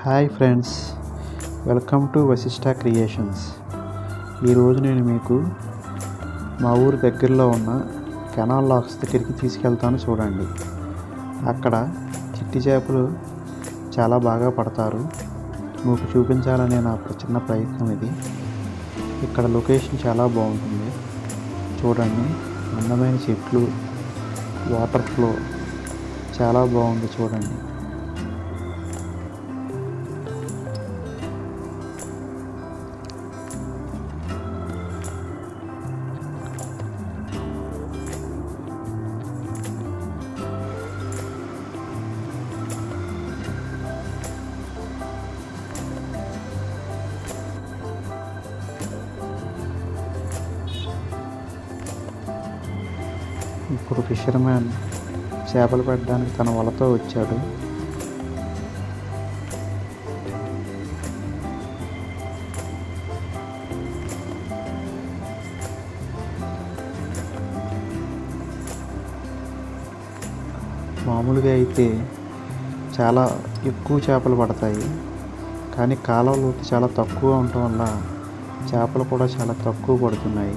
hi friends welcome to Vashishta creations ఈరోజు నేను మీకు మా ఊరు దగ్గరలో ఉన్న కెనాల్ లాక్స్ దగ్గరికి తీసుకెళ్తాను చూడండి అక్కడ చిట్టి చేపలు చాలా బాగా పడతారు మీకు చూపించాలనే నా ప్ర- చిన్న ప్రయత్నం ఇది ఇక్కడ లొకేషన్ చాలా బాగుంటుంది చూడండి అందమైన చెట్లు వాటర్ ఫ్లో చాలా బాగుంది చూడండి ఇప్పుడు ఫిషర్మ్యాన్ చేపలు పెట్టడానికి తన వలతో వచ్చాడు మామూలుగా అయితే చాలా ఎక్కువ చేపలు పడతాయి కానీ కాలువ లోతు చాలా తక్కువ ఉండటం వల్ల చేపలు కూడా చాలా తక్కువ పడుతున్నాయి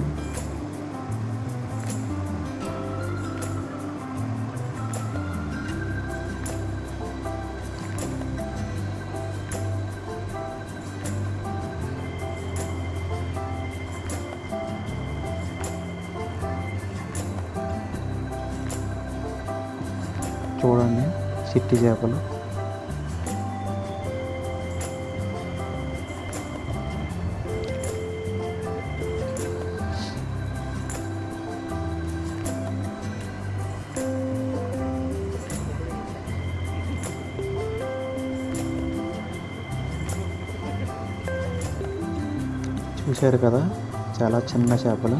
చూడండి చిట్టి చేపలు చూశారు కదా చాలా చిన్న చేపలు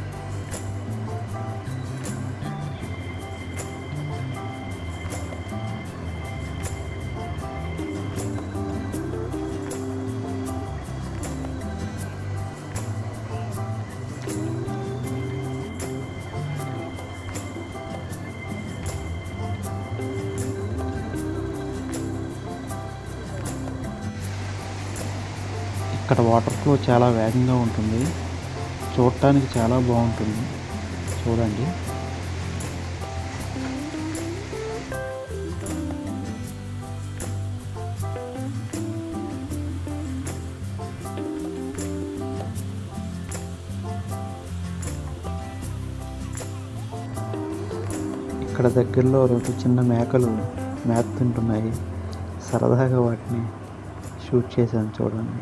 ఇక్కడ వాటర్ ఫ్లో చాలా వేగంగా ఉంటుంది చూడటానికి చాలా బాగుంటుంది చూడండి ఇక్కడ దగ్గరలో రెండు చిన్న మేకలు మేత తింటున్నాయి సరదాగా వాటిని షూట్ చేశాను చూడండి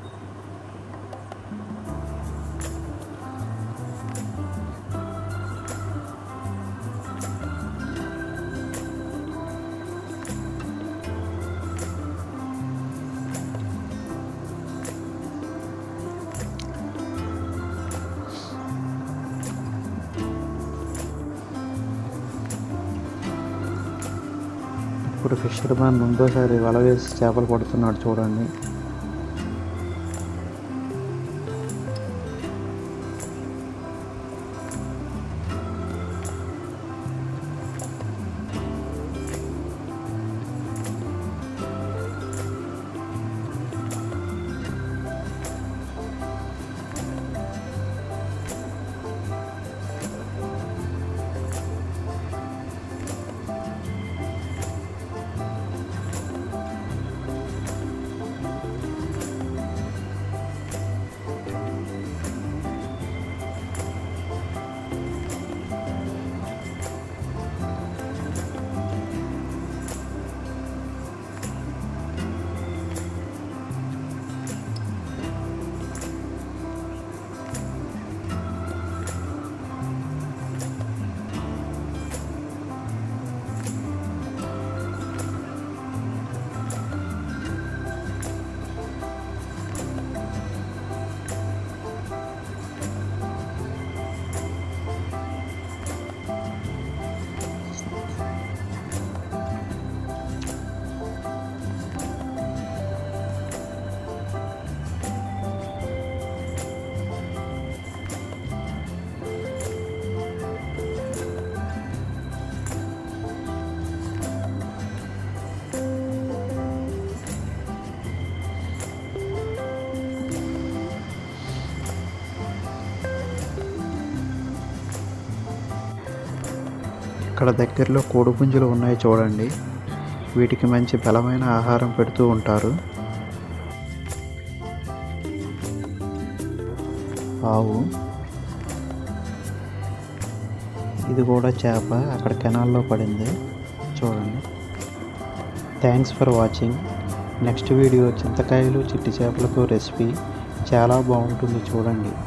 ఇప్పుడు ఫిషర్ మ్యాన్ రెండోసారి వల వేసి చేపలు పడుతున్నాడు చూడండి ఇక్కడ దగ్గరలో కోడిపుంజులు ఉన్నాయి చూడండి వీటికి మంచి బలమైన ఆహారం పెడుతూ ఉంటారు ఆవు ఇది కూడా చేప అక్కడ కెనాల్లో పడింది చూడండి thanks for watching next video చింతకాయలు చిట్టి చేపలతో రెసిపీ చాలా బాగుంటుంది చూడండి